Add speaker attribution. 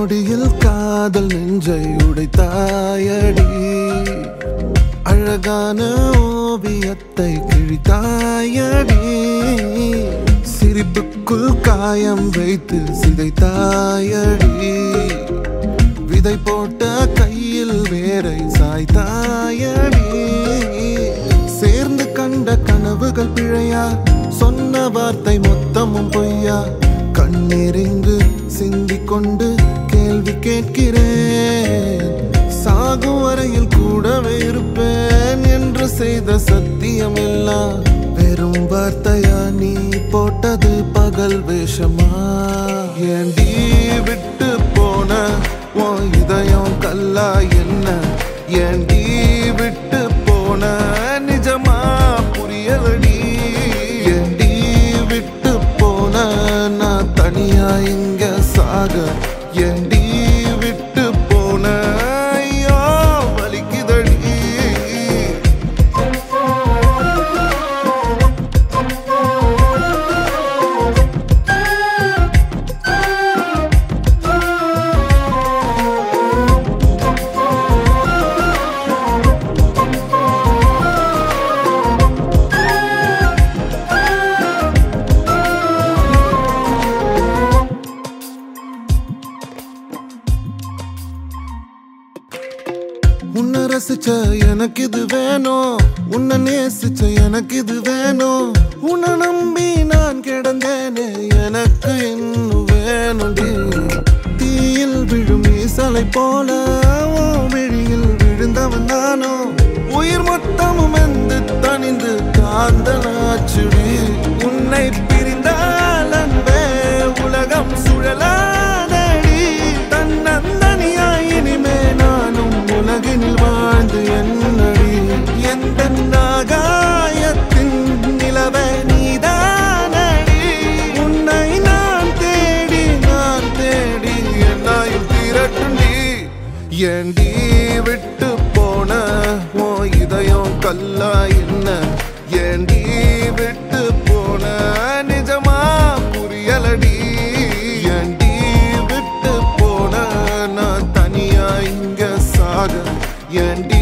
Speaker 1: நொடியில் காதல் நெஞ்சை உடைத்தாயடி அழகான ஓவியத்தை கிழித்தாயடி சிரிப்புக்குள் காயம் வைத்து சிதைத்தாயடி விதை போட்ட கையில் வேரை சாய்த்தாயடி சேர்ந்து கண்ட கனவுகள் பிழையா சொன்ன வார்த்தை மொத்தமும் பொய்யா கண்ணீரிங்கு சிந்திக் கொண்டு கேள்வி கேட்கிறேன் சாகும் வரையில் கூடவே இருப்பேன் என்று செய்த சத்தியம் எல்லாம் வெறும் வார்த்தையா நீ போட்டது பகல் வேஷமா ஏண்டி விட்டு போன உன் இதயம் கல்லா என்ன ஏண்டி விட்டு போன நிஜமா புரியலடி ஏண்டி விட்டு போன நான் தனியா இங்க சாக ஏண்டி விட்டு போன ஐயோ வலிக்குதடி உன்னை ரசிச்ச எனக்கு இது வேணும் உன்னை நேசிச்ச எனக்கு இது வேணும் உன்னை நம்பி நான் கிடந்தேனே எனக்கு இன்னும் வேணும்டி தீயில் விழும் ஈசலை போல உன் விழியில் விழுந்தவன் நானோ உயிர் மொத்தமும் எந்து தனிந்து காந்தனாச்சுடி உன்னை பிரிந்தால் அன்பே உலகம் சுழலாதடி தன்னந்தனியாய் இனிமே நானும் உலகினில் வாழ்ந்து என்னடி எந்த நாகாயத்தின் நிலவை நீதானடி உன்னை நான் தேடி நான் தேடி என்னாயும் திரட்டுண்டி ஏண்டி விட்டு போன ஓ இதயம் கல்லா என்ன ஏண்டி விட்டு போன நிஜமா புரியலடி ஏண்டி விட்டு போன நான் தனியா இங்க சாக ஏண்டி